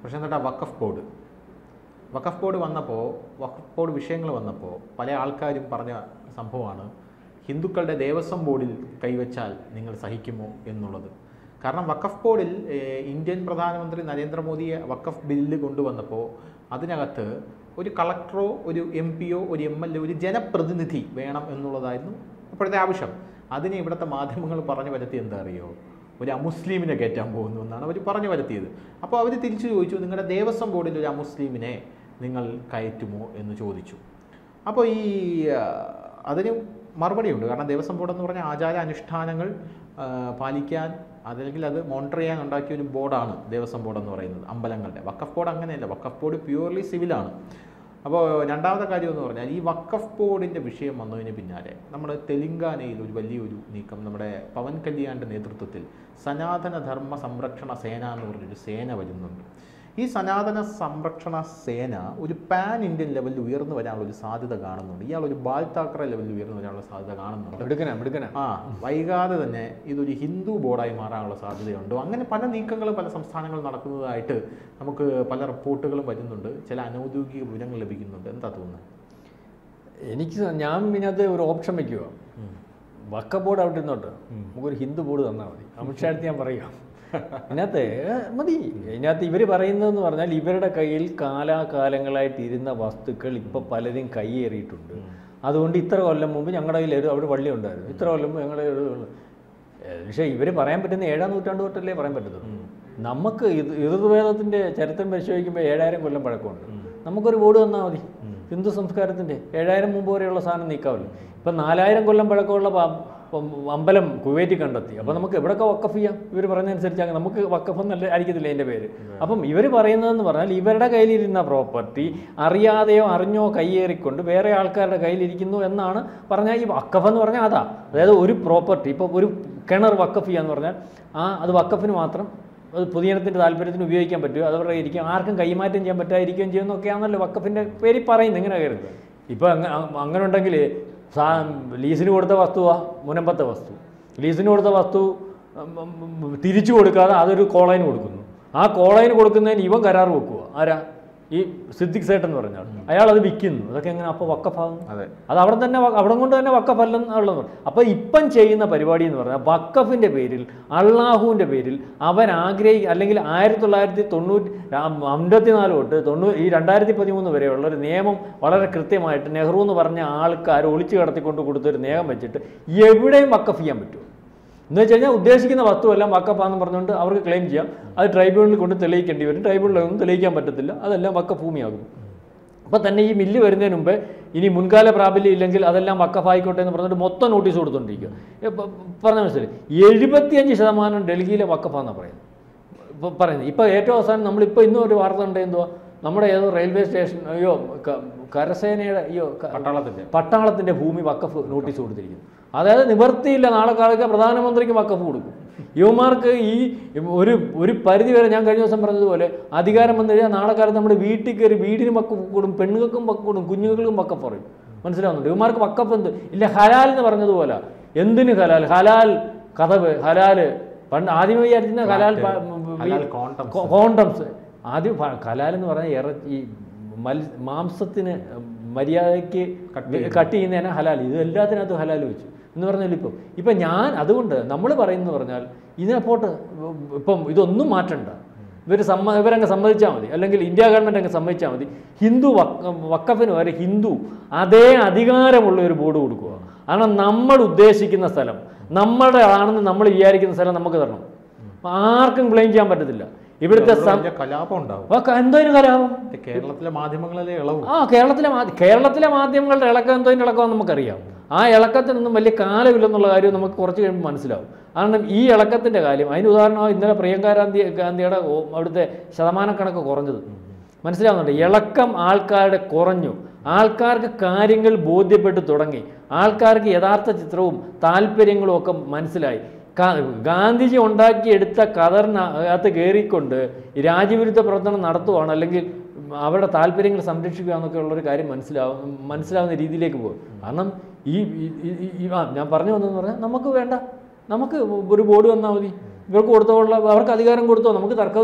പക്ഷേ എന്നിട്ട് വഖഫ് ബോർഡ് വഖഫ് ബോർഡ് വന്നപ്പോൾ വഖഫ് ബോർഡ് വിഷയങ്ങൾ വന്നപ്പോൾ പല ആൾക്കാരും പറഞ്ഞ സംഭവമാണ് ഹിന്ദുക്കളുടെ ദേവസ്വം ബോർഡിൽ കൈവച്ചാൽ നിങ്ങൾ സഹിക്കുമോ എന്നുള്ളത് കാരണം വഖഫ് ബോർഡിൽ ഏഹ്, ഇന്ത്യൻ പ്രധാനമന്ത്രി നരേന്ദ്രമോദിയെ വഖഫ് ബില്ല് കൊണ്ടുവന്നപ്പോൾ അതിനകത്ത് ഒരു കളക്ടറോ ഒരു എം പിയോ ഒരു എം എൽ എ ഒരു ജനപ്രതിനിധി വേണം എന്നുള്ളതായിരുന്നു അപ്പോഴത്തെ ആവശ്യം അതിനെ ഇവിടുത്തെ മാധ്യമങ്ങൾ പറഞ്ഞു വരുത്തി എന്താ അറിയോ ഒരു അമുസ്ലിമിനെ കയറ്റാൻ പോകുന്നു എന്നാണ് അവർ പറഞ്ഞു വരുത്തിയത് അപ്പോൾ അവർ തിരിച്ചു ചോദിച്ചു നിങ്ങളുടെ ദേവസ്വം ബോർഡിൽ ഒരു അമുസ്ലിമിനെ നിങ്ങൾ കയറ്റുമോ എന്ന് ചോദിച്ചു അപ്പോൾ ഈ ആ, അതിന് മറുപടിയുണ്ട് കാരണം ദേവസ്വം ബോർഡ് എന്ന് പറഞ്ഞാൽ ആചാര അനുഷ്ഠാനങ്ങൾ ആ, പാലിക്കാൻ അതല്ലെങ്കിൽ അത് മോണിറ്റർ ചെയ്യാൻ ഉണ്ടാക്കിയ ഒരു ബോർഡാണ് ദേവസ്വം ബോർഡ് എന്ന് പറയുന്നത് അമ്പലങ്ങളുടെ വക്കഫ് ബോർഡ് അങ്ങനെയല്ല വക്കഫ് ബോർഡ് പ്യൂർലി സിവിലാണ് അപ്പോൾ രണ്ടാമത്തെ കാര്യം എന്ന് പറഞ്ഞാൽ ഈ വക്കഫ് ബോർഡിൻ്റെ വിഷയം വന്നതിന് പിന്നാലെ നമ്മുടെ തെലുങ്കാനയിൽ ഒരു വലിയൊരു നീക്കം നമ്മുടെ പവൻ കല്യാണിൻ്റെ നേതൃത്വത്തിൽ സനാതന ധർമ്മ സംരക്ഷണ സേന എന്ന് പറഞ്ഞൊരു സേന വരുന്നുണ്ട് ഈ സനാതന സംരക്ഷണ സേന ഒരു പാൻ ഇന്ത്യൻ ലെവലിൽ ഉയർന്നു വരാനുള്ള ഒരു സാധ്യത കാണുന്നുണ്ട് ഇയാൾ ഒരു ബാൽ താക്കറെ ലെവലിൽ ഉയർന്നു വരാനുള്ള സാധ്യത കാണുന്നുണ്ട് എടുക്കണ എടുക്കണ ആ വൈകാതെ തന്നെ ഇതൊരു ഹിന്ദു ബോർഡായി മാറാനുള്ള സാധ്യതയുണ്ട് അങ്ങനെ പല നീക്കങ്ങളും പല സംസ്ഥാനങ്ങളും നടക്കുന്നതായിട്ട് നമുക്ക് പല റിപ്പോർട്ടുകളും വരുന്നുണ്ട് ചില അനൗദ്യോഗിക വിവരങ്ങൾ ലഭിക്കുന്നുണ്ട് എന്താ തോന്നുന്നത് എനിക്ക് സ- ഞാൻ ഇതിനകത്ത് ഒരു ഓപ്ഷൻ വെക്കുക വക്ക ബോർഡ് അവിടെ ഇരുന്നോട്ട് നമുക്കൊരു ഹിന്ദു ബോർഡ് തന്നാൽ മതി അമിത്ഷാ അടുത്ത് ഞാൻ പറയാം ഇതിനകത്ത് ഏ, മതി ഇതിനകത്ത് ഇവർ പറയുന്നതെന്ന് പറഞ്ഞാൽ ഇവരുടെ കയ്യിൽ കാലാകാലങ്ങളായിട്ട് ഇരുന്ന വസ്തുക്കൾ ഇപ്പം പലരും കൈയേറിയിട്ടുണ്ട് അതുകൊണ്ട് ഇത്ര കൊല്ലം മുമ്പ് ഞങ്ങളുടെ കയ്യിൽ ഒരു അവിടെ വള്ളി ഉണ്ടായിരുന്നു ഇത്ര കൊല്ലം മുമ്പ് ഞങ്ങളുടെ ഒരു ഏ, പക്ഷേ ഇവർ പറയാൻ പറ്റുന്ന ഏഴാം നൂറ്റാണ്ട് തൊട്ടല്ലേ പറയാൻ പറ്റത്തുള്ളൂ നമുക്ക് ഇത് ഋതുവേദത്തിൻ്റെ ചരിത്രം പരിശോധിക്കുമ്പോൾ ഏഴായിരം കൊല്ലം പഴക്കമുണ്ട് നമുക്കൊരു ബോർഡ് തന്നാൽ മതി ഹിന്ദു സംസ്കാരത്തിൻ്റെ ഏഴായിരം മുമ്പ് വരെയുള്ള സാധനം നീക്കാമല്ലോ ഇപ്പം നാലായിരം കൊല്ലം പഴക്കമുള്ള പ- പ- അമ്പലം കുവൈറ്റ് കണ്ടെത്തി അപ്പോൾ നമുക്ക് എവിടെയൊക്കെ വക്കഫ് ചെയ്യാം ഇവർ പറയുന്നതനുസരിച്ച് അങ്ങ് നമുക്ക് വക്കഫ് എന്നല്ല ആയിരിക്കത്തില്ല എൻ്റെ പേര് അപ്പം ഇവർ പറയുന്നതെന്ന് പറഞ്ഞാൽ ഇവരുടെ കയ്യിലിരുന്ന പ്രോപ്പർട്ടി അറിയാതെയോ അറിഞ്ഞോ കയ്യേറിക്കൊണ്ട് വേറെ ആൾക്കാരുടെ കയ്യിലിരിക്കുന്നു എന്നാണ് പറഞ്ഞാൽ ഈ വക്കഫ് എന്ന് പറഞ്ഞാൽ അതാ അതായത് ഒരു പ്രോപ്പർട്ടി ഇപ്പോൾ ഒരു കിണർ വക്കഫ് ചെയ്യാന്ന് പറഞ്ഞാൽ ആ അത് വക്കഫിന് മാത്രം അത് പൊതുജനത്തിൻ്റെ താല്പര്യത്തിന് ഉപയോഗിക്കാൻ പറ്റുമോ അതവരുടെ ഇരിക്കും ആർക്കും കൈമാറ്റം ചെയ്യാൻ പറ്റാതിരിക്കുകയും ചെയ്യുന്നൊക്കെയാണല്ലോ വക്കഫിൻ്റെ പേര് പറയുന്നത് ഇങ്ങനെ കയറി ഇപ്പോൾ അങ്ങ അങ്ങനെ ഉണ്ടെങ്കിൽ സാ ലീസിന് കൊടുത്ത വസ്തുവാ മുനമ്പത്തെ വസ്തു ലീസിന് കൊടുത്ത വസ്തു ഉം, ഉം, ഉം, തിരിച്ചു കൊടുക്കാതെ അതൊരു കോളേന് കൊടുക്കുന്നു ആ കോളേന് കൊടുക്കുന്നതിന് ഇവൻ കരാർ വെക്കുക ആരാ ഈ സിദ്ദിഖ് സേട്ട് എന്ന് പറഞ്ഞാൽ അയാൾ അത് വിൽക്കുന്നു അതൊക്കെ എങ്ങനെ അപ്പോൾ വക്കഫാകും അതെ അത് അവിടെ തന്നെ വ- അവിടെ കൊണ്ട് തന്നെ വക്കഫല്ലെന്നുള്ളത് അപ്പോൾ ഇപ്പം ചെയ്യുന്ന പരിപാടി എന്ന് പറഞ്ഞാൽ വക്കഫിൻ്റെ പേരിൽ അള്ളാഹുവിൻ്റെ പേരിൽ അവൻ ആഗ്രഹി അല്ലെങ്കിൽ ആയിരത്തി തൊള്ളായിരത്തി തൊണ്ണൂറ്റി അമ്പത്തിനാല് തൊട്ട് തൊണ്ണൂറ് ഈ രണ്ടായിരത്തി പതിമൂന്ന് വരെയുള്ള ഒരു നിയമം വളരെ കൃത്യമായിട്ട് നെഹ്റു എന്ന് പറഞ്ഞ ആൾക്കാർ ഒളിച്ചു കടത്തിക്കൊണ്ട് കൊടുത്തൊരു നിയമം വെച്ചിട്ട് എവിടെയും വക്കഫ് ചെയ്യാൻ പറ്റുമോ എന്ന് വെച്ച് കഴിഞ്ഞാൽ ഉദ്ദേശിക്കുന്ന വസ്തുവെല്ലാം വക്കഫാന്ന് പറഞ്ഞുകൊണ്ട് അവർക്ക് ക്ലെയിം ചെയ്യാം അത് ട്രൈബ്യൂണലിൽ കൊണ്ട് തെളിയിക്കേണ്ടി വരും ട്രൈബ്യൂണലൊന്നും തെളിയിക്കാൻ പറ്റത്തില്ല അതെല്ലാം വക്കഫ് ഭൂമിയാകും അപ്പോൾ തന്നെ ഈ മില്ല് വരുന്നതിന് മുമ്പ് ഇനി മുൻകാല പ്രാബല്യം ഇല്ലെങ്കിൽ അതെല്ലാം വക്കഫായിക്കോട്ടെ എന്ന് പറഞ്ഞിട്ട് മൊത്തം നോട്ടീസ് കൊടുത്തോണ്ടിരിക്കുക ഏ, പ- പറഞ്ഞ മനസ്സിലായി എഴുപത്തിയഞ്ച് ശതമാനം ഡൽഹിയിലെ വക്കഫാന്നാണ് പറയുന്നത് ഇപ്പോൾ പറയുന്നത് ഇപ്പോൾ ഏറ്റവും അവസാനം നമ്മളിപ്പോൾ ഇന്നും ഒരു വാർത്ത ഉണ്ട് എന്തുവാ നമ്മുടെ ഏതോ റെയിൽവേ സ്റ്റേഷൻ അയ്യോ ക- കരസേനയുടെ അയ്യോ ക- പട്ടാളത്തിൻ്റെ പട്ടാളത്തിൻ്റെ ഭൂമി വക്കഫ് നോട്ടീസ് കൊടുത്തിരിക്കുന്നു അതായത് നിവർത്തിയില്ല നാളെ കാലത്ത് പ്രധാനമന്ത്രിക്ക് വക്കഫ് കൊടുക്കും യുവമാർക്ക് ഈ ഒരു ഒരു പരിധി വരെ ഞാൻ കഴിഞ്ഞ ദിവസം പറഞ്ഞതുപോലെ അധികാരം വന്നു കഴിഞ്ഞാൽ നാളെ കാലത്ത് നമ്മുടെ വീട്ടിൽ കയറി വീടിന് വക്കഫ് കൂടും പെണ്ണുങ്ങൾക്കും വക്കഫ് കൂടും കുഞ്ഞുങ്ങൾക്കും വക്കഫ് പറയും മനസ്സിലാവുന്നുണ്ട് യുവമാർക്ക് വക്കഫ് എന്ത് ഇല്ല ഹലാൽ എന്ന് പറഞ്ഞതുപോലെ എന്തിന് ഹലാൽ ഹലാൽ കഥവ് ഹലാല് പണ്ട് ആദ്യം വിചാരിച്ചിരുന്ന ഹലാൽ പ- ഹലാൽ condoms. കോ- കോണ്ടംസ് ആദ്യം പ- കലാൽ എന്ന് പറഞ്ഞാൽ ഇറച്ചി മൽ മാംസത്തിന് മര്യാദയ്ക്ക് കട്ട് ചെയ്യുന്നതിനെ ഹലാൽ ഇത് എല്ലാത്തിനകത്തും ഹലാൽ വെച്ചു എന്ന് പറഞ്ഞാൽ ഇപ്പം ഇപ്പം ഞാൻ അതുകൊണ്ട് നമ്മൾ പറയുന്നത് പറഞ്ഞാൽ ഇതിനെ പോട്ട് ഇപ്പം ഇതൊന്നും മാറ്റണ്ട ഇവർ സമ്മ ഇവരങ്ങ് സമ്മതിച്ചാൽ മതി അല്ലെങ്കിൽ ഇന്ത്യ ഗവൺമെൻറ് അങ്ങ് സമ്മതിച്ചാൽ മതി ഹിന്ദു വക്ക വക്കഫിന് വരെ ഹിന്ദു അതേ അധികാരമുള്ള ഒരു ബോർഡ് കൊടുക്കുക കാരണം നമ്മൾ ഉദ്ദേശിക്കുന്ന സ്ഥലം നമ്മളുടെ ആണെന്ന് നമ്മൾ വിചാരിക്കുന്ന സ്ഥലം നമുക്ക് തരണം ആർക്കും ക്ലെയിം ചെയ്യാൻ പറ്റത്തില്ല ഇവിടുത്തെ സം- വലിയ കലാപം ഉണ്ടാവും ആ, ക- എന്തോ ഇതിന് കലാപം കേരളത്തിലെ മാധ്യമങ്ങളിലെ ഇളവും ആ കേരളത്തിലെ മാധ്യ- കേരളത്തിലെ മാധ്യമങ്ങളുടെ ഇളക്കം എന്തോതിൻ്റെ ഇളക്കമെന്ന് നമുക്കറിയാം ആ ഇളക്കത്തിനൊന്നും വലിയ കാലമില്ലെന്നുള്ള കാര്യം നമുക്ക് കുറച്ച് കഴിയുമ്പോൾ മനസ്സിലാവും കാരണം ഈ ഇളക്കത്തിൻ്റെ കാര്യം അതിന് ഉദാഹരണം ഇന്നലെ പ്രിയങ്ക ഗാന്ധി ഗാന്ധിയുടെ ഓ- അവിടുത്തെ ശതമാനക്കണക്ക് കുറഞ്ഞത് മനസ്സിലാവുന്നുണ്ട് ഇളക്കം ആൾക്കാരുടെ കുറഞ്ഞു ആൾക്കാർക്ക് കാര്യങ്ങൾ ബോധ്യപ്പെട്ടു തുടങ്ങി ആൾക്കാർക്ക് യഥാർത്ഥ ചിത്രവും താല്പര്യങ്ങളും ഒക്കെ മനസ്സിലായി കാ- ഗാന്ധിജി ഉണ്ടാക്കിയെടുത്ത കതറിനകത്ത് കയറിക്കൊണ്ട് ഈ രാജ്യവിരുദ്ധ പ്രവർത്തനം നടത്തുവാണ് അല്ലെങ്കിൽ അവരുടെ താല്പര്യങ്ങൾ സംരക്ഷിക്കുക എന്നൊക്കെ ഉള്ളൊരു കാര്യം മനസ്സിലാവും മനസ്സിലാവുന്ന രീതിയിലേക്ക് പോകും കാരണം ഈ ഈ- ഈ- ഈ- ഈ- ആ ഞാൻ പറഞ്ഞു വന്നതെന്ന് പറഞ്ഞാൽ നമുക്ക് വേണ്ട നമുക്ക് ഒരു ബോർഡ് വന്നാൽ മതി ഇവർക്ക് കൊടുത്തോളം അവർക്ക് അധികാരം കൊടുത്തോ നമുക്ക് തർക്കമില്ല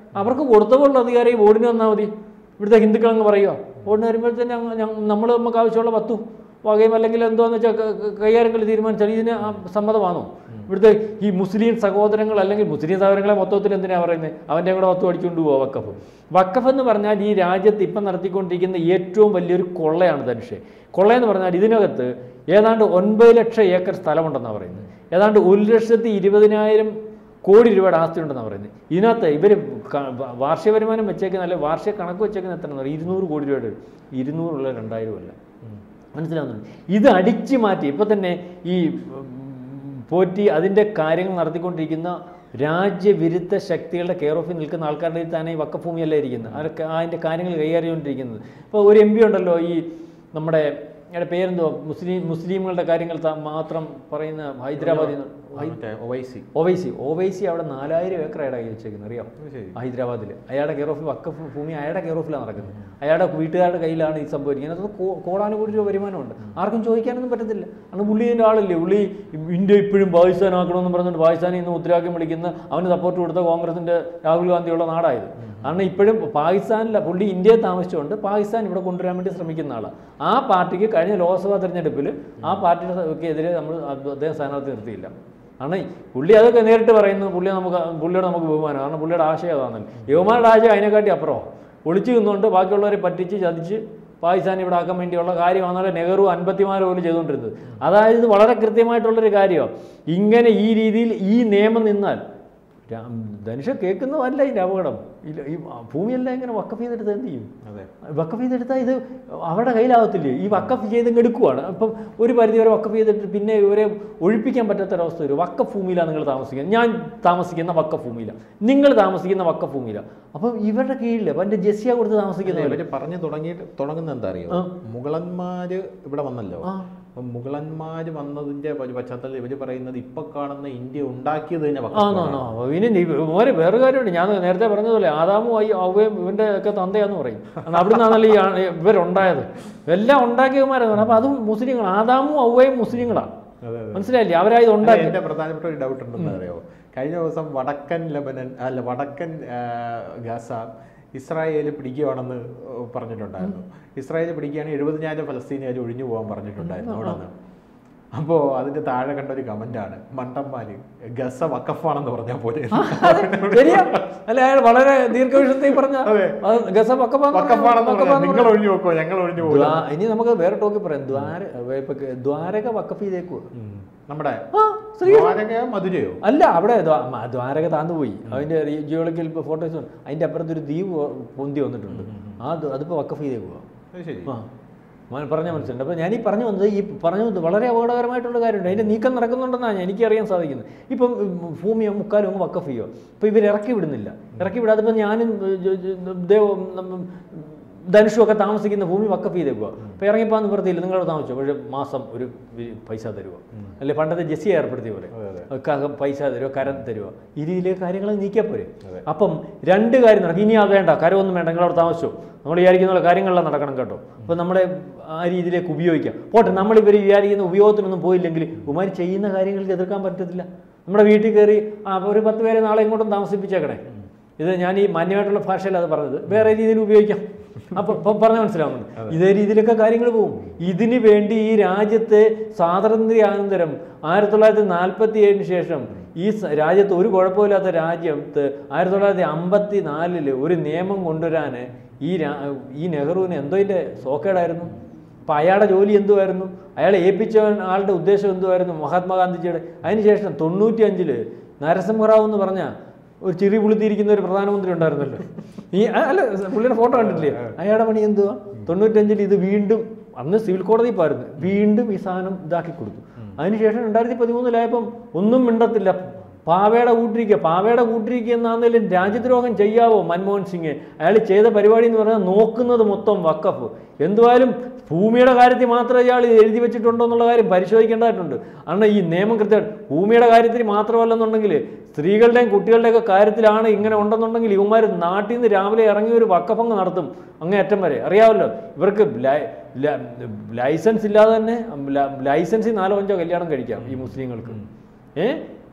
അവർക്ക് കൊടുത്തപോലുള്ള അധികാരം ഈ ബോർഡിന് വന്നാൽ മതി ഇവിടുത്തെ ഹിന്ദുക്കൾ അങ്ങ് പറയുക ബോർഡിന് വരുമ്പോഴത്തേന് നമ്മൾ നമുക്ക് ആവശ്യമുള്ള പത്തും വകയും അല്ലെങ്കിൽ എന്താന്ന് വെച്ചാൽ ക- ക- കൈകാര്യങ്ങൾ തീരുമാനിച്ചാൽ ഇതിന് ആ സമ്മതമാണോ ഇവിടുത്തെ ഈ മുസ്ലിം സഹോദരങ്ങൾ അല്ലെങ്കിൽ മുസ്ലിം സഹോദരങ്ങളെ മൊത്തത്തിൽ എന്തിനാണ് പറയുന്നത് അവൻ്റെ കൂടെ മൊത്തം അടിച്ചുകൊണ്ട് പോവുക വക്കഫ് വക്കഫ് എന്ന് പറഞ്ഞാൽ ഈ രാജ്യത്ത് ഇപ്പം നടത്തിക്കൊണ്ടിരിക്കുന്ന ഏറ്റവും വലിയൊരു കൊള്ളയാണ് ധനുഷ് കൊള്ളയെന്ന് പറഞ്ഞാൽ ഇതിനകത്ത് ഏതാണ്ട് ഒൻപത് ലക്ഷം ഏക്കർ സ്ഥലമുണ്ടെന്നാണ് പറയുന്നത് ഏതാണ്ട് ഒരു ലക്ഷത്തി ഇരുപതിനായിരം കോടി രൂപയുടെ ആസ്തി ഉണ്ടെന്നാണ് പറയുന്നത് ഇതിനകത്ത് ഇവർ വാർഷിക വരുമാനം വെച്ചേക്കുന്ന അല്ലെങ്കിൽ വാർഷിക കണക്ക് വെച്ചേക്കുന്ന എത്ര എന്ന് പറയും ഇരുന്നൂറ് കോടി രൂപയുടെ ഇരുന്നൂറുള്ള രണ്ടായിരം അല്ല മനസ്സിലാവുന്നുണ്ട് ഇത് അടിച്ചു മാറ്റി ഇപ്പം തന്നെ ഈ ഉം, പോറ്റി അതിൻ്റെ കാര്യങ്ങൾ നടത്തിക്കൊണ്ടിരിക്കുന്ന രാജ്യവിരുദ്ധ ശക്തികളുടെ കെയർ ഓഫിൽ നിൽക്കുന്ന ആൾക്കാരുടെ കയ്യിൽ തന്നെ ഈ വക്കഭൂമിയല്ല ഇരിക്കുന്നത് അവരൊക്കെ അതിൻ്റെ കാര്യങ്ങൾ കൈകാര്യം ചെയ്തുകൊണ്ടിരിക്കുന്നത് ഇപ്പോൾ ഒരു എം പി ഉണ്ടല്ലോ ഈ നമ്മുടെ അയാളുടെ പേരെന്തോ മുസ്ലിം മുസ്ലിമുകളുടെ കാര്യങ്ങൾ ത- മാത്രം പറയുന്ന ഹൈദരാബാദിൽ നിന്ന് മറ്റേ ഒവൈസി ഒവൈസി ഒവൈസി അവിടെ നാലായിരം ഏക്കർ അയാളുടെ കൈ വെച്ചേക്കുന്നത് അറിയാം അത് ശരി ഹൈദരാബാദിൽ അയാളുടെ കെയർ ഓഫിൽ വക്കഫ് ഭൂമി അയാളുടെ കെയർ ഓഫിലാണ് നടക്കുന്നത് അയാളുടെ വീട്ടുകാരുടെ കയ്യിലാണ് ഈ സംഭവിക്കുന്നത് അത് കോ- കോടാനുകോടി രൂപ വരുമാനമുണ്ട് ആർക്കും ചോദിക്കാനൊന്നും പറ്റത്തില്ല അന്ന് പുള്ളി ഇതിൻ്റെ ആളല്ലേ പുള്ളി ഇന്ത്യ ഇപ്പോഴും പാകിസ്ഥാനാക്കണമെന്ന് പറഞ്ഞുകൊണ്ട് പാകിസ്ഥാനിൽ നിന്ന് മുദ്രാവാക്യം വിളിക്കുന്ന അവന് സപ്പോർട്ട് കൊടുത്ത കോൺഗ്രസിൻ്റെ രാഹുൽ ഗാന്ധിയുള്ള നാടായത് കാരണം ഇപ്പോഴും പാകിസ്ഥാനില്ല പുള്ളി ഇന്ത്യയിൽ താമസിച്ചുകൊണ്ട് പാകിസ്ഥാൻ ഇവിടെ കൊണ്ടുവരാൻ വേണ്ടി ശ്രമിക്കുന്ന ആളാണ് ആ പാർട്ടിക്ക് കഴിഞ്ഞ ലോക്സഭാ തെരഞ്ഞെടുപ്പിൽ ആ പാർട്ടിയുടെ എതിരെ നമ്മൾ അദ്ദേഹം സ്ഥാനാർത്ഥി നിർത്തിയില്ല കാരണം പുള്ളി അതൊക്കെ നേരിട്ട് പറയുന്നു പുള്ളി നമുക്ക് പുള്ളിയോട് നമുക്ക് ബഹുമാനം കാരണം പുള്ളിയുടെ ആശയം അതാണ് യുവമാരുടെ ആശയം അതിനെക്കാട്ടി അപ്പുറമാണ് ഒളിച്ചു നിന്നുകൊണ്ട് ബാക്കിയുള്ളവരെ പറ്റിച്ച് ചതിച്ച് പാകിസ്ഥാൻ ഇവിടെ ആക്കാൻ വേണ്ടിയുള്ള കാര്യമാണല്ലോ നെഹ്റു അൻപത്തിമാര് പോലും ചെയ്തുകൊണ്ടിരുന്നത് അതായത് ഇത് വളരെ കൃത്യമായിട്ടുള്ളൊരു കാര്യമാണ് ഇങ്ങനെ ഈ രീതിയിൽ ഈ നിയമം നിന്നാൽ രാ- ധനുഷ കേൾക്കുന്നതല്ല ഇതിൻ്റെ അപകടം ഇല്ല ഈ ഭൂമിയെല്ലാം ഇങ്ങനെ വക്കഫ് ചെയ്തെടുത്ത് എന്ത് ചെയ്യും അതെ വക്കഫ് ചെയ്തെടുത്താൽ ഇത് അവരുടെ കയ്യിലാവത്തില്ലേ ഈ വക്കഫ് ചെയ്ത് ഇങ്ങ് എടുക്കുവാണ് അപ്പം ഒരു പരിധി വരെ വക്കഫ് ചെയ്തിട്ട് പിന്നെ ഇവരെ ഒഴിപ്പിക്കാൻ പറ്റാത്തൊരവസ്ഥ വരും വക്കഫ് ഭൂമിയിലാണ് നിങ്ങൾ താമസിക്കുന്നത് ഞാൻ താമസിക്കുന്ന വക്കഫ് ഭൂമിയിലാണ് നിങ്ങൾ താമസിക്കുന്ന വക്കഫ് ഭൂമിയിലാണ് അപ്പം ഇവരുടെ കീഴിൽ അപ്പം എൻ്റെ ജെസ്സിയ കൊടുത്ത് താമസിക്കുന്നവർ ഇവര് പറഞ്ഞു തുടങ്ങിയിട്ട് തുടങ്ങുന്നത് എന്താ അറിയോ ആ. മുഗളന്മാര് ഇവിടെ വന്നല്ലോ ആ. അപ്പം മുഗളന്മാര് വന്നതിന്റെ പ- പശ്ചാത്തലത്തിൽ ഇവര് പറയുന്നത് ഇപ്പൊ കാണുന്ന ഇന്ത്യ ഉണ്ടാക്കിയത് തന്നെ ആ വക്കഫാണ്. നോ നോ ഇനി ഓരെ വേറെ കാര്യമുണ്ട് ഞാൻ നേരത്തെ പറഞ്ഞതുപോലെ ആദാമും ഐ അവയും ഇവൻ്റെ ഒക്കെ തന്തയാന്ന് പറയും കാരണം അവിടെ നിന്നാണല്ലോ ഈ ആ- ഇവരുണ്ടായത് എല്ലാം ഉണ്ടാക്കിയവന്മാരാണ് അപ്പം അതും മുസ്ലിങ്ങളാണ് ആദാമും അവയും മുസ്ലിങ്ങളാണ് അതെ, അതെ. മനസ്സിലായില്ലേ അവരായത് അല്ല, ഉണ്ടാക്കി എന്റെ പ്രധാനപ്പെട്ട ഒരു ഡൗട്ട് ഉണ്ടെന്ന് അറിയോ കഴിഞ്ഞ ദിവസം വടക്കൻ ലെബനൻ അല്ല വടക്കൻ ആ, ഗാസ ഇസ്രായേൽ പിടിക്കുകയാണെന്ന് പറഞ്ഞിട്ടുണ്ടായിരുന്നു ഇസ്രായേൽ പിടിക്കുകയാണെങ്കിൽ എഴുപതിനായിരം ഫലസ്തീനുകാർ ഒഴിഞ്ഞു പോകാൻ പറഞ്ഞിട്ടുണ്ടായിരുന്നു അവിടെ നിന്ന് അപ്പോൾ അതിന്റെ താഴെ കണ്ട ഒരു കമന്റാണ് മണ്ടന്മാര് ഗസ വക്കഫാണെന്ന് പറഞ്ഞാൽ പോലെ ശരിയാ അല്ല അയാൾ വളരെ ദീർഘവിഷയത്തിൽ പറഞ്ഞ അതെ. ഗസ വക്കപ്പാന്ന് പറഞ്ഞ- വക്കഫാണെന്ന് വക്കപ്പാന്ന് പറഞ്ഞാൽ നിങ്ങൾ ഒഴിഞ്ഞു നോക്കോ ഞങ്ങൾ ഒഴിഞ്ഞു പോകും ദ്വാ- ഇനി നമുക്ക് വേറെ ടോക്കി പറയാം ദ്വാര ഇപ്പൊ ദ്വാരക വക്കഫ് ചെയ്തേക്കുവോ നമ്മുടെ ആ ശ്രീ ദ്വാരകയോ മധുരയോ അല്ല അവിടെ ദ്വാ- മ- ദ്വാരക താന്നു പോയി അതിന്റെ ജിയോളജിക്കൽ ഫോട്ടോസ് അതിന്റെ അപ്പുറത്ത് ഒരു ദ്വീപ് പൊന്തി വന്നിട്ടുണ്ട് ആ ദ്വ- അതിപ്പോ വക്കഫ് ചെയ്തേക്കുവാ അത് ശരി ആ മ- പറഞ്ഞ മനസ്സിലുണ്ട് അപ്പോൾ ഞാൻ ഈ പറഞ്ഞു വന്നത് ഈ പറഞ്ഞു വന്നത് വളരെ അപകടകരമായിട്ടുള്ള കാര്യമുണ്ട് അതിൻ്റെ നീക്കം നടക്കുന്നുണ്ടെന്നാണ് എനിക്കറിയാൻ സാധിക്കുന്നത് ഇപ്പം ഉം, ഭൂമി മുക്കാലും അങ്ങ് വക്കഫ് ചെയ്യുക ഇപ്പോൾ ഇവർ ഇറക്കി വിടുന്നില്ല ഇറക്കി വിടാതെ ഇപ്പം ഞാനും ഏ, ജ- ജ- ദേവ നമ്മ- ധനുഷും ഒക്കെ താമസിക്കുന്ന ഭൂമി വക്കഫ് ചെയ്തേക്കുക അപ്പോൾ ഇറങ്ങിപ്പോകാൻ നിവൃത്തിയില്ല നിങ്ങളവിടെ താമസിച്ചോ പക്ഷേ മാസം ഒരു വി- പൈസ തരുക അല്ലെ പണ്ടത്തെ ജെസ്സി ഏർപ്പെടുത്തിയ പോലെ അതെ, അതെ. ക- പൈസ തരുക കരം തരുക ഈ രീതിയിലെ കാര്യങ്ങൾ നീക്കിയാൽ പോരെ അതെ. അപ്പം രണ്ട് കാര്യം നടക്കും ഇനി അത് വേണ്ട കരമൊന്നും വേണ്ട നിങ്ങൾ അവിടെ താമസിച്ചോ നമ്മൾ വിചാരിക്കുന്ന പോലെ കാര്യങ്ങളെല്ലാം നടക്കണം കേട്ടോ അപ്പം നമ്മളെ ആ രീതിയിലേക്ക് ഉപയോഗിക്കാം പോട്ടെ നമ്മൾ ഇവർ വിചാരിക്കുന്ന ഉപയോഗത്തിനൊന്നും പോയില്ലെങ്കിൽ ഉമാർ ചെയ്യുന്ന കാര്യങ്ങൾക്ക് എതിർക്കാൻ പറ്റത്തില്ല നമ്മുടെ വീട്ടിൽ കയറി ആ ഒരു പത്ത് പേരെ നാളെ ഇങ്ങോട്ടും താമസിപ്പിച്ചേക്കണേ ഇത് ഞാൻ ഈ മാന്യമായിട്ടുള്ള ഭാഷയിൽ അത് പറഞ്ഞത് വേറെ രീതിയിൽ ഉപയോഗിക്കാം അപ്പോൾ പറഞ്ഞ മനസ്സിലാവുന്നുണ്ട് ഇതേ രീതിയിലൊക്കെ കാര്യങ്ങൾ പോകും ഇതിന് വേണ്ടി ഈ രാജ്യത്തെ സ്വാതന്ത്ര്യാനന്തരം ആയിരത്തി തൊള്ളായിരത്തി നാൽപ്പത്തി ഏഴിന് ശേഷം ഈ സ- രാജ്യത്ത് ഒരു കുഴപ്പമില്ലാത്ത രാജ്യത്ത് ആയിരത്തി തൊള്ളായിരത്തി അമ്പത്തി നാലില് ഒരു നിയമം കൊണ്ടുവരാൻ ഈ രാ ഈ നെഹ്റുവിന് എന്തോ ഇതിൻ്റെ സോക്കേടായിരുന്നു അപ്പം അയാളുടെ ജോലി എന്തുമായിരുന്നു അയാളെ ഏൽപ്പിച്ച ആളുടെ ഉദ്ദേശം എന്തുമായിരുന്നു മഹാത്മാഗാന്ധിജിയുടെ അതിനുശേഷം തൊണ്ണൂറ്റി അഞ്ചില് നരസിംഹറാവു എന്ന് പറഞ്ഞ ഒരു ചിറി പുളുത്തിയിരിക്കുന്ന ഒരു പ്രധാനമന്ത്രി ഉണ്ടായിരുന്നല്ലോ ഈ ആ, അല്ല പുള്ളിയുടെ ഫോട്ടോ കണ്ടിട്ടില്ലേ അയാളുടെ പണി എന്തുവാ തൊണ്ണൂറ്റഞ്ചിൽ ഇത് വീണ്ടും അന്ന് സിവിൽ കോടതി പോയിരുന്നു വീണ്ടും ഈ സാധനം ഇതാക്കി കൊടുത്തു അതിനുശേഷം രണ്ടായിരത്തി പതിമൂന്നിലായപ്പം ഒന്നും മിണ്ടത്തില്ല പാവയുടെ കൂട്ടിരിക്കുക പാവയുടെ കൂട്ടിരിക്കുക എന്നാന്നേലും രാജ്യദ്രോഹം ചെയ്യാവോ മൻമോഹൻ സിംഗ് അയാൾ ചെയ്ത പരിപാടി എന്ന് പറഞ്ഞാൽ നോക്കുന്നത് മൊത്തം വക്കഫ് എന്തുവായാലും ഭൂമിയുടെ കാര്യത്തിൽ മാത്രമേ ഇയാൾ എഴുതി വെച്ചിട്ടുണ്ടോ എന്നുള്ള കാര്യം പരിശോധിക്കേണ്ടതായിട്ടുണ്ട് കാരണം ഈ നിയമം കൃത്യമായിട്ട് ഭൂമിയുടെ കാര്യത്തിൽ മാത്രമല്ലെന്നുണ്ടെങ്കിൽ സ്ത്രീകളുടെയും കുട്ടികളുടെയൊക്കെ കാര്യത്തിലാണ് ഇങ്ങനെ ഉണ്ടെന്നുണ്ടെങ്കിൽ ഇവന്മാർ നാട്ടിൽ നിന്ന് രാവിലെ ഇറങ്ങി ഒരു വക്കഫങ്ങ് നടത്തും അങ്ങേ അറ്റം വരെ അറിയാമല്ലോ ഇവർക്ക് ലൈ- ല- ലൈസൻസ് ഇല്ലാതെ തന്നെ ല- ലൈസൻസിൽ നാലോ അഞ്ചോ കല്യാണം കഴിക്കാം ഈ മുസ്ലിങ്ങൾക്ക് ഏ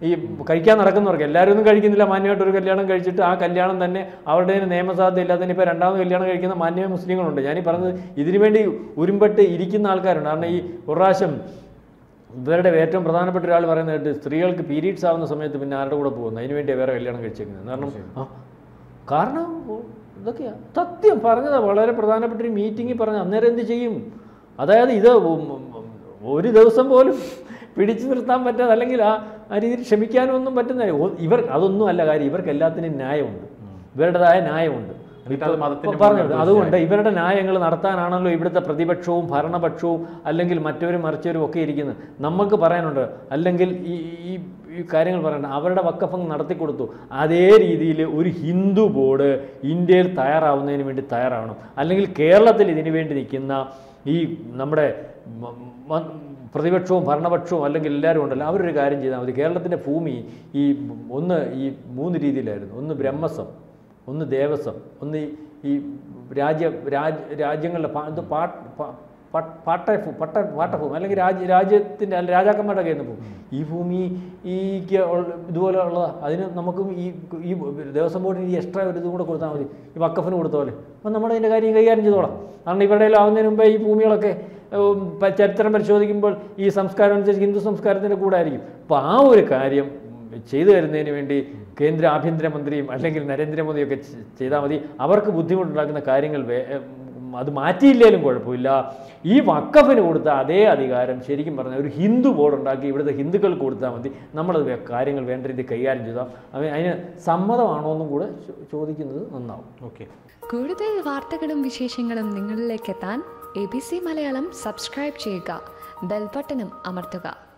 ഈ കഴിക്കാൻ നടക്കുന്നവർക്ക് എല്ലാവരും ഒന്നും കഴിക്കുന്നില്ല മാന്യമായിട്ട് ഒരു കല്യാണം കഴിച്ചിട്ട് ആ കല്യാണം തന്നെ അവരുടെ നിയമസാധ്യത ഇല്ലാത്തതിന് ഇപ്പോൾ രണ്ടാമത് കല്യാണം കഴിക്കുന്ന മാന്യ മുസ്ലിങ്ങളുണ്ട് ഞാനീ പറഞ്ഞത് ഇതിനു വേണ്ടി ഉരുമ്പെട്ട് ഇരിക്കുന്ന ആൾക്കാരുണ്ട് കാരണം ഈ ഒരു പ്രാവശ്യം ഇവരുടെ ഏറ്റവും പ്രധാനപ്പെട്ട ഒരാൾ പറയുന്നത് കേട്ട് സ്ത്രീകൾക്ക് പീരീഡ്സ് ആവുന്ന സമയത്ത് പിന്നെ ആരുടെ കൂടെ പോകുന്നു അതിന് വേണ്ടി വേറെ കല്യാണം കഴിച്ചേക്കുന്നത് കാരണം ആ കാരണം ഓ, ഇതൊക്കെയാ സത്യം പറഞ്ഞതാ വളരെ പ്രധാനപ്പെട്ട ഒരു മീറ്റിങ്ങിൽ പറഞ്ഞ അന്നേരം എന്ത് ചെയ്യും അതായത് ഇത് ഉം ഉം ഉം ഒരു ദിവസം പോലും പിടിച്ചു നിർത്താൻ പറ്റാതെ അല്ലെങ്കിൽ ആ ആ രീതിയിൽ ക്ഷമിക്കാനും ഒന്നും പറ്റുന്ന ഒ- ഇവർ അതൊന്നും അല്ല കാര്യം ഇവർക്ക് എല്ലാത്തിനും ന്യായമുണ്ട് ഇവരുടേതായ ന്യായമുണ്ട് എന്നിട്ട് അത് മതത്തിന്റെ ഇപ്പൊ പറഞ്ഞു മുന്നിൽ അതുകൊണ്ട് ഇവരുടെ ന്യായങ്ങൾ നടത്താനാണല്ലോ ഇവിടുത്തെ പ്രതിപക്ഷവും ഭരണപക്ഷവും അല്ലെങ്കിൽ മറ്റവരും മറിച്ചവരും ഒക്കെ ഇരിക്കുന്നത് നമുക്ക് പറയാനുണ്ട് അല്ലെങ്കിൽ ഈ ഈ ഈ കാര്യങ്ങൾ പറയണ്ട അവരുടെ വക്കഫം നടത്തി കൊടുത്തു അതേ രീതിയിൽ ഒരു ഹിന്ദു ബോർഡ് ഇന്ത്യയിൽ തയ്യാറാവുന്നതിന് വേണ്ടി തയ്യാറാവണം അല്ലെങ്കിൽ കേരളത്തിൽ ഇതിനു വേണ്ടി നിൽക്കുന്ന ഈ നമ്മുടെ മ- മ- പ്രതിപക്ഷവും ഭരണപക്ഷവും അല്ലെങ്കിൽ എല്ലാവരും ഉണ്ടല്ലോ അവരൊരു കാര്യം ചെയ്താൽ മതി കേരളത്തിൻ്റെ ഭൂമി ഈ ഒന്ന് ഈ മൂന്ന് രീതിയിലായിരുന്നു ഒന്ന് ബ്രഹ്മസം ഒന്ന് ദേവസ്വം ഒന്ന് ഈ- ഈ രാജ്യ രാജ് രാജ്യങ്ങളുടെ പാ- ഇത് പാട്ട് പാ- പ- പാട്ട ഭൂ- പട്ട പാട്ടഭൂമി അല്ലെങ്കിൽ രാജ്യ രാജ്യത്തിൻ്റെ അല്ല രാജാക്കന്മാരുടെ കയ്യിൽ നിന്ന് പോകും ഈ ഭൂമി ഈക്ക് ഉള്ള- ഇതുപോലെ ഉള്ള അതിന് നമുക്കും ഈ ഈ ദേവസ്വം ബോർഡിന് ഈ എക്സ്ട്രാ ഒരു ഇതും കൂടെ കൊടുത്താൽ മതി ഈ വക്കഫിന് കൊടുത്ത പോലെ അപ്പം നമ്മുടെ അതിൻ്റെ കാര്യം കൈകാര്യം ചെയ്തോളാം കാരണം ഇവരുടെ ആവുന്നതിന് മുമ്പേ ഈ ഭൂമികളൊക്കെ ഉം, പ- ചരിത്രം പരിശോധിക്കുമ്പോൾ ഈ സംസ്കാരം അനുസരിച്ച് ഹിന്ദു സംസ്കാരത്തിൻ്റെ കൂടെ ആയിരിക്കും അപ്പോൾ ആ ഒരു കാര്യം ഉം, ചെയ്തു തരുന്നതിന് വേണ്ടി കേന്ദ്ര ആഭ്യന്തരമന്ത്രിയും അല്ലെങ്കിൽ നരേന്ദ്രമോദിയൊക്കെ ചെ- ചെയ്താൽ മതി അവർക്ക് ബുദ്ധിമുട്ടുണ്ടാക്കുന്ന കാര്യങ്ങൾ വേ- ഉം, അത് മാറ്റിയില്ലേലും കുഴപ്പമില്ല ഈ വക്കഫിന് കൊടുത്ത അതേ അധികാരം ശരിക്കും പറഞ്ഞാൽ ഒരു ഹിന്ദു ബോർഡ് ഉണ്ടാക്കി ഇവിടുത്തെ ഹിന്ദുക്കൾക്ക് കൊടുത്താൽ മതി നമ്മളത് വേ- കാര്യങ്ങൾ വേണ്ട രീതിയിൽ കൈകാര്യം ചെയ്താൽ അവ- അതിന് സമ്മതമാണോ എന്നും കൂടെ ചോ- ചോദിക്കുന്നത് നന്നാവും ഓക്കെ കൂടുതൽ വാർത്തകളും വിശേഷങ്ങളും നിങ്ങളിലേക്ക് എത്താൻ A B C Malayalam subscribe ചെയ്യുക ബെൽബട്ടനും അമർത്തുക